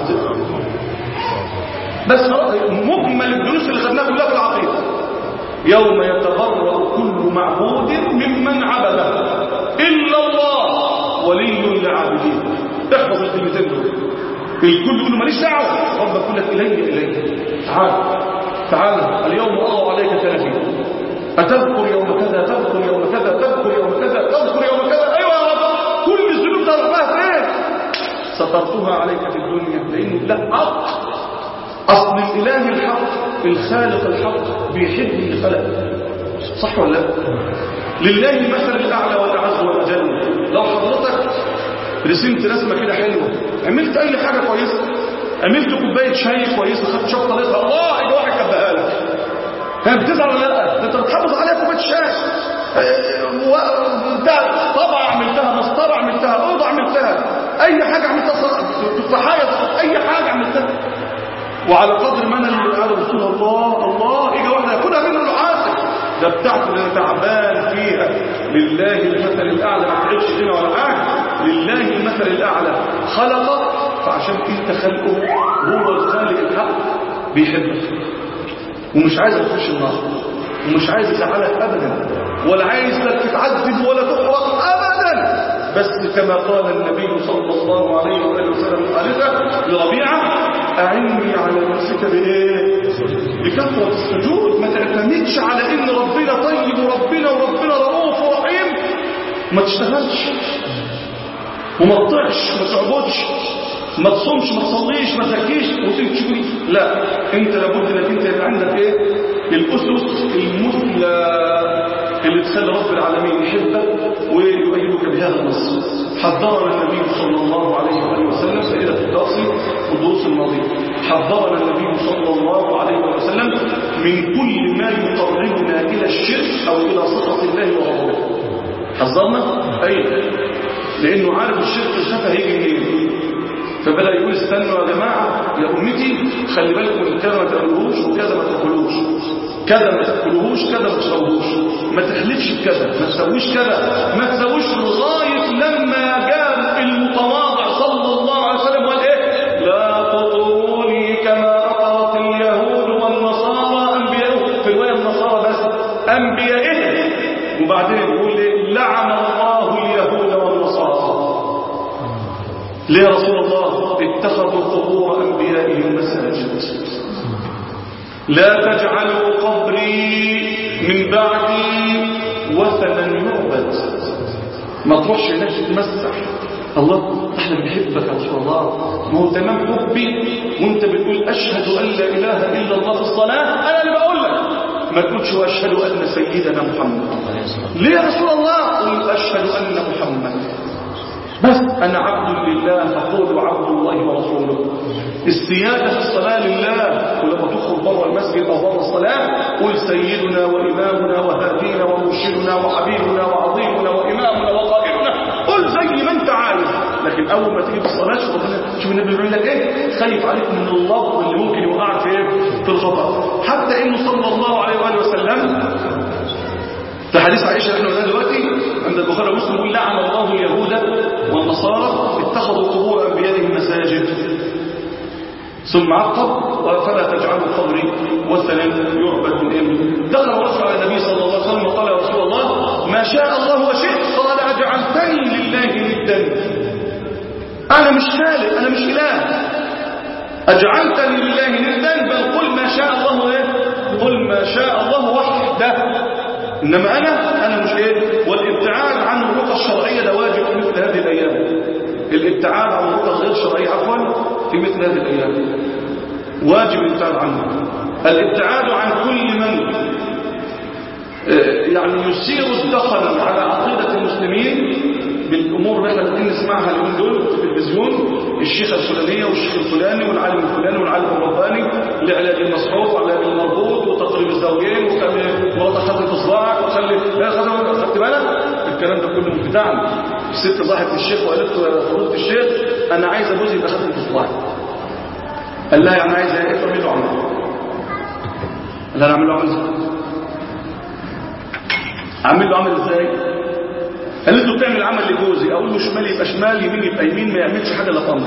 بس مجمل الدروس اللي خدناها كلها في العقيدة يوم يتبرأ كل معبود ممن عبده إلا الله ولي لعابدين احفظ الكلمتين دول الكل يقول ماليش دعوه ربك يقول لك الي الي تعال تعال اليوم الله عليك ثلاثين أتذكر يوم كذا تذكر يوم كذا تذكر يوم كذا تذكر يوم كذا أيوة يا رب كل الذنوب تركها فين سترتها عليك في الدنيا لأنه لا حق أصل الإله الحق الخالق الحق بيحب اللي خلق صح ولا لا لله المثل الأعلى والأعز والأجل لو حضرتك رسمت رسمة كده حلوة عملت أي حاجة كويسة عملت كوباية شاي كويسة خدت شطة لقيتها الله إيه واحد كبها لك كان بتزعل ولا لا ده انت بتحافظ عليها كوبايه شاي انتهى طبعا عملتها مسطره عملتها اوضه عملتها اي حاجه عملتها تفاحيه اي حاجه عملتها وعلى قدر ما انا اللي قاعد رسول الله الله يجي واحد ياخدها منه العاصر ده بتاعته اللي انا تعبان فيها لله المثل الاعلى ما تعبش هنا ولا حاجه لله المثل الاعلى خلقك فعشان انت خلقه هو الخالق الحق بيحبك ومش عايز تخش النار ومش عايز يزعلك ابدا ولا عايزك تتعذب ولا تحرق ابدا بس كما قال النبي صلى الله عليه واله وسلم قالت لربيعه اعني على نفسك بايه بكثره السجود ما تعتمدش على ان ربنا طيب وربنا وربنا رؤوف ورحيم ما تشتغلش وما تطيعش ما تعبدش ما تصومش ما تصليش ما تزكيش وتمشي لا انت لابد انك انت يبقى عندك ايه الاسس المثلى اللي تخلي رب العالمين يحبك ويؤيدك بهذا النص حذرنا النبي صلى الله عليه وآله وسلم سيدة الدرس في الدروس الماضية حذرنا النبي صلى الله عليه وسلم من كل ما يقربنا إلى الشرك أو إلى سخط الله وغضبه حذرنا أي لأنه عارف الشرك الشفه هيجي منين فبدأ يقول استنوا يا جماعة يا أمتي خلي بالكم من كذا ما تأكلوهوش وكذا ما تأكلوهوش كذا ما تأكلوهوش كذا ما تشربوش ما تحلفش بكذا ما تسويش كذا ما تسويش لغاية لما جاء المتواضع صلى الله عليه وسلم وقال ايه لا تطروني كما أطرت اليهود والنصارى أنبياء في رواية النصارى بس أنبيائهم وبعدين يقول ايه لعن الله اليهود والنصارى ليه يا رسول الله اتخذوا قبور أنبيائهم مساجد لا تجعلوا قبري من بعدي وثنا يعبد ما تروحش هناك تتمسح الله احنا بنحبك يا رسول الله ما هو تمام حبي وانت بتقول اشهد ان لا اله الا الله في الصلاه انا اللي بقول لك ما تقولش واشهد ان سيدنا محمد ليه يا رسول الله قل اشهد ان محمد بس أنا عبد لله فقول عبد الله ورسوله السيادة في الصلاة لله ولما تخرج بره المسجد أو بره الصلاة قل سيدنا وإمامنا وهادينا ومرشدنا وحبيبنا وعظيمنا وإمامنا وقائدنا قل زي ما أنت عايز لكن أول ما تيجي في الصلاة شوف شوف النبي بيقول لك إيه خايف عليك من اللفظ اللي ممكن يوقعك في إيه في الخطأ حتى إنه صلى الله عليه وآله وسلم في حديث عائشة احنا قلنا دلوقتي عند البخاري ومسلم يقول لعن الله اليهود والنصارى اتخذوا قبور انبيائهم مساجد ثم عقب فلا تجعلوا قبري وثنا يعبد من امن دخل رجل على النبي صلى الله عليه وسلم وقال يا رسول الله ما شاء الله وشئت قال اجعلتني لله ندا انا مش خالق انا مش اله اجعلتني لله ندا بل قل ما شاء الله ايه قل ما شاء الله وحده إنما أنا أنا مش إيه والابتعاد عن الرقى الشرعية ده واجب في مثل هذه الأيام الابتعاد عن الرقى الغير شرعية عفوا في مثل هذه الأيام واجب الابتعاد عنه الابتعاد عن كل من يعني يثير الدخل على عقيدة المسلمين بالامور اللي احنا بدنا نسمعها اليومين دول في التلفزيون الشيخ الفلانيه والشيخ الفلاني والعالم الفلاني والعالم الرباني لعلاج المصحوف وعلاج المربوط وتقريب الزاويين وخلي مراتك خدت في صباعك وخلي لا خدت خدت بالك الكلام ده كله مش بتاعنا الست راحت للشيخ وقالت له يا فضيله الشيخ انا عايزه جوزي يبقى خدت في صباعي قال لها يعني عايزه ايه تعمل له عمل قال لها اعمل له عمل ازاي اعمل له عمل ازاي قالت له بتعمل عمل لجوزي اقول له شمال يبقى شمال يمين يبقى يمين ما يعملش حاجه الا طمر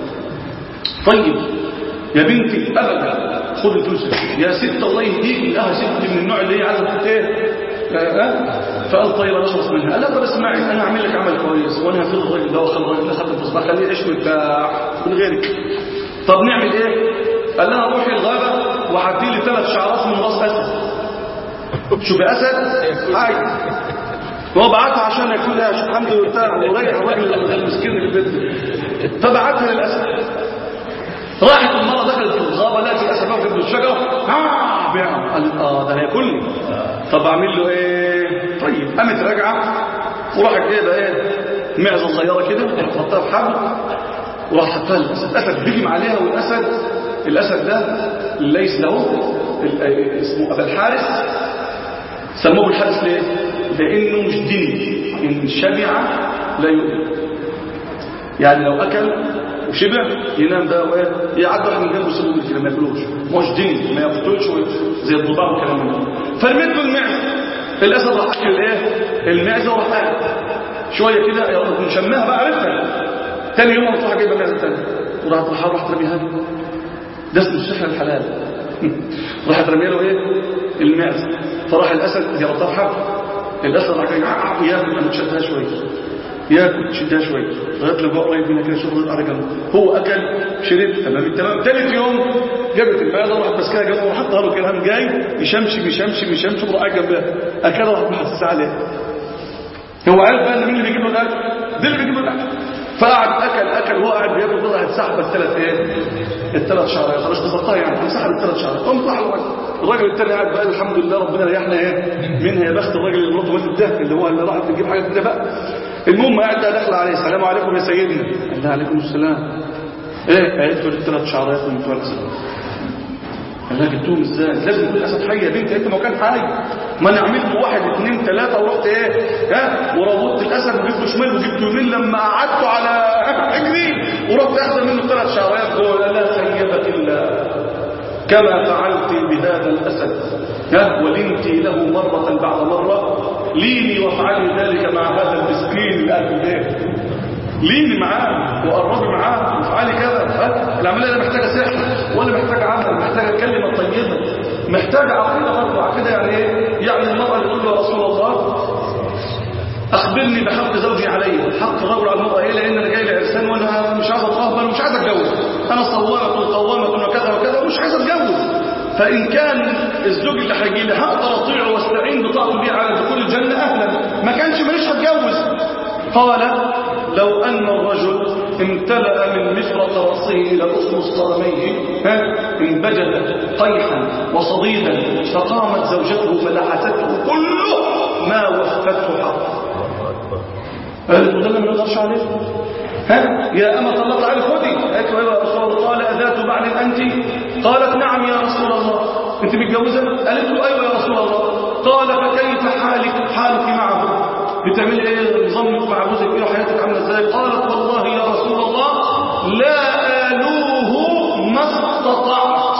طيب يا بنتي ابدا خد الفلوس يا ست الله يهديك لا ست من النوع اللي هي عايزه ايه فقال طيب انا اشرب منها قال لا طب اسمعي انا هعمل لك عمل كويس وانا هفيد الراجل ده واخلي الراجل ده خد التصبح خليه يعيش مرتاح من غيرك طب نعمل ايه قال لها روحي الغابه وهدي لي ثلاث شعرات من راس اسد شوف اسد عايز هو بعتها عشان ياكلها عشان الحمد لله وراجع الراجل المسكين اللي في البيت فبعتها للاسد راحت المرة دخلت في الغابة لقت الأسد واقف في الشجرة ها بيعمل قال اه ده هياكلني طب اعمل له ايه طيب قامت راجعة وراحت جايبه ايه معزة صغيرة كده وراحت حطها في حبل وراحت حطها للأسد الأسد بيجم عليها والأسد الأسد ده ليس له اسمه أبا الحارس سموه الحارس ليه لأنه مش ديني إن شبع لا يؤذي يعني لو أكل وشبع ينام بقى وايه يعدي من جنبه سبوه كده ما ياكلوش مش دين ما يقتلش زي الضباع والكلام ده فرميت له المعزه الاسد راح اكل الايه المعزه وراح اكل شويه كده يا رب نشمها بقى عرفتها تاني يوم راح جايبه معزه ثانيه وراحت راح راح ترميها له ده اسمه السحر الحلال راحت رميه له ايه المعزه فراح الاسد جرتها في حبل الاسد راح جاي ياكل انا تشدها شويه ياكل تشدها شويه لغايه لما قريب منها كده شغل القرع جنبه هو اكل شرب تمام التمام ثالث يوم جابت المعده وراحت ماسكاها جنبه وحطها له كده جاي يشمشم يشمشم يشمشم وراح قاعد جنبها اكلها وراح محسسها عليها هو عارف بقى ان مين اللي بيجيب له الاكل دي اللي بيجيب له الاكل فقعد اكل اكل وهو قاعد بياكل كده راحت سحبه الثلاث ايه الثلاث شعرات خلاص تبطها يعني سحب الثلاث شعرات قام راح الراجل الراجل الثاني قاعد بقى الحمد لله ربنا ريحنا ايه منها يا بخت الراجل اللي مراته ماتت ده اللي هو اللي راحت تجيب حاجه كده بقى المهم قاعد داخل عليه السلام عليكم يا سيدنا قال لها عليكم السلام ايه قالت له الثلاث شعرات من بتوع الاسد قال لها جبتهم ازاي لازم يكون الاسد حي يا بنتي انت ما كان حي ما انا عملت واحد اثنين ثلاثه ورحت ايه ها وربطت الاسد وجبته شمال وجبته يمين لما قعدته على اجري ورحت اخذ منه ثلاث شعرات دول قال لها خيبك الله كما فعلت بهذا الاسد ها ولنت له مره بعد مره ليني وافعلي ذلك مع هذا المسكين الاهل البيت ليني معاه وقربي معاه وافعلي كذا العمليه لا محتاجه سحر ولا محتاجه عمل محتاجه كلمه طيبه محتاجه عقيده برضه عقيده يعني ايه يعني المراه اللي تقول له يا رسول الله اخبرني بحق زوجي علي حق الرجل على المراه ايه لان انا جاي لعرسان وانا مش عايز اترهبن ومش عايز اتجوز انا صوامه قوامه وكذا وكذا ومش عايز اتجوز فإن كان الزوج اللي هيجي لي هقدر أطيعه واستعين بطاعته بيه على دخول الجنة أهلا ما كانش ماليش هتجوز قال لو أن الرجل امتلأ من مفرط رأسه إلى أسمس قدميه انبجد قيحا وصديدا فقامت زوجته فلحسته كله ما وفته حق قالت له ده اللي ما نقدرش عليه ها يا أما طلقت علي خدي قالت له يا رسول الله قال أذات بعد أنت قالت نعم يا رسول الله أنت متجوزة قالت له أيوة يا رسول الله قال فكيف حالك حالك معه بتعمل ايه نظامك مع جوزك ايه وحياتك عامله ازاي قالت والله يا رسول الله لا آلوه ما استطعت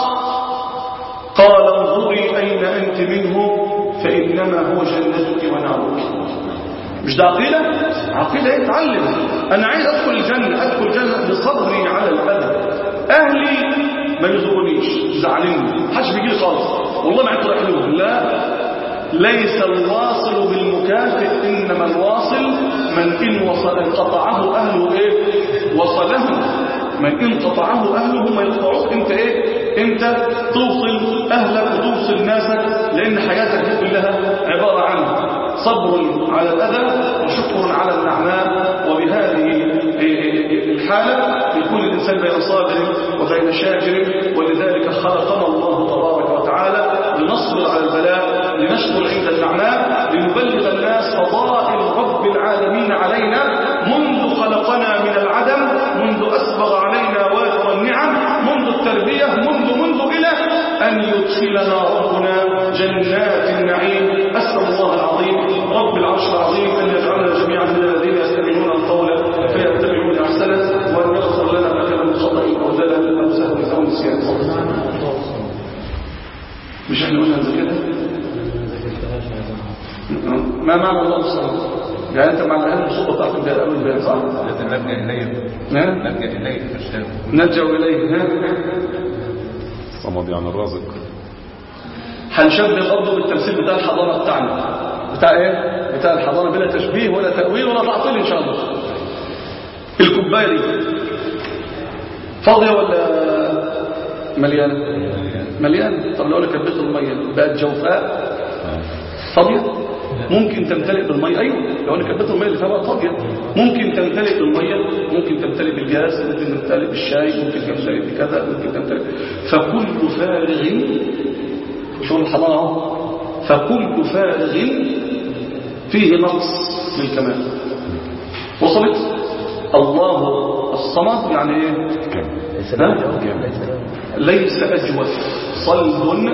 قال انظري أين أنت منه فإنما هو جنتك ونارك مش ده عقيدة؟ عقيدة ايه اتعلم انا عايز ادخل الجنة ادخل الجنة بصبري على الاذى اهلي ما يزورونيش زعلني محدش بيجي لي خالص والله ما عدت رايح لهم لا ليس الواصل بالمكافئ انما الواصل من ان وصل انقطعه اهله ايه وصلهم من ان قطعه اهله ما يقطعوك انت ايه انت توصل اهلك وتوصل ناسك لان حياتك دي كلها عباره عن صبر على الأذى وشكر على النعماء وبهذه الحالة يكون الإنسان بين صابر وبين شاكر ولذلك خلقنا الله تبارك وتعالى لنصبر على البلاء لنشكر نشكر عند النعماء لنبلغ الناس فضائل رب العالمين علينا منذ خلقنا من العدم منذ أسبغ علينا وافر النعم منذ التربية منذ منذ إلى أن يدخلنا ربنا جنات النعيم أسأل الله العظيم رب العرش العظيم أن يجعلنا جميعا من الذين يستمعون القول فيتبعون أحسنه وأن يغفر لنا ما كان من خطأ أو زلل أو سهو أو نسيان مش احنا قلنا زي كده ما معنى الله الصلاة يعني انت معنى اهل الصوبة بتاعت البيان اول البيان صح نلجأ إليه نعم نلجأ إليه في الشام نرجع اليه ها صمد يعني الرازق هنشبه برضه بالتمثيل بتاع الحضارة بتاعنا بتاع ايه بتاع الحضارة بلا تشبيه ولا تأويل ولا تعطيل ان شاء الله الكوبايه دي فاضية ولا مليانة مليانة طب لو انا كبيت المية بقت جوفاء فاضية ممكن تمتلئ بالمية أيوة لو أنا كبت المية اللي فيها بقى فاضية ممكن تمتلئ بالمية ممكن تمتلئ بالجاز ممكن تمتلئ بالشاي ممكن تمتلئ بكذا ممكن تمتلئ فكل فارغ شغل الحضارة اهو فكل فارغ فيه نقص للكمال وصلت الله الصمد يعني ايه ها؟ ليس أجوف صلب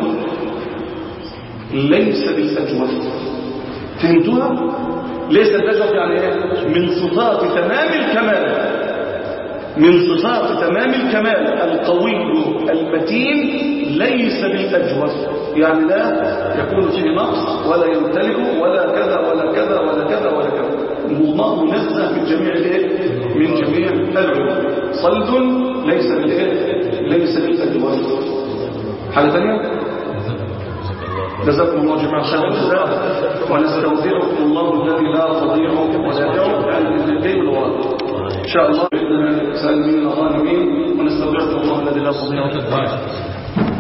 ليس بالأجوف فهمتوها ليس الأجوف يعني ايه من صفات تمام الكمال من صفات تمام الكمال القوي المتين ليس بالأجوف يعني لا يكون فيه نقص ولا يمتلئ ولا كذا ولا كذا ولا كذا ولا كذا الله منزه من جميع الايه من جميع العلوم صلب ليس بالايه ليس بالأجوف حاجه ثانيه جزاكم الله جميعا خير الجزاء ونستودعكم الله الذي لا تضيع ودائعه يعني الليل والوراء ان شاء الله سالمين غانمين ونستودعكم الله الذي لا تضيع ودائعه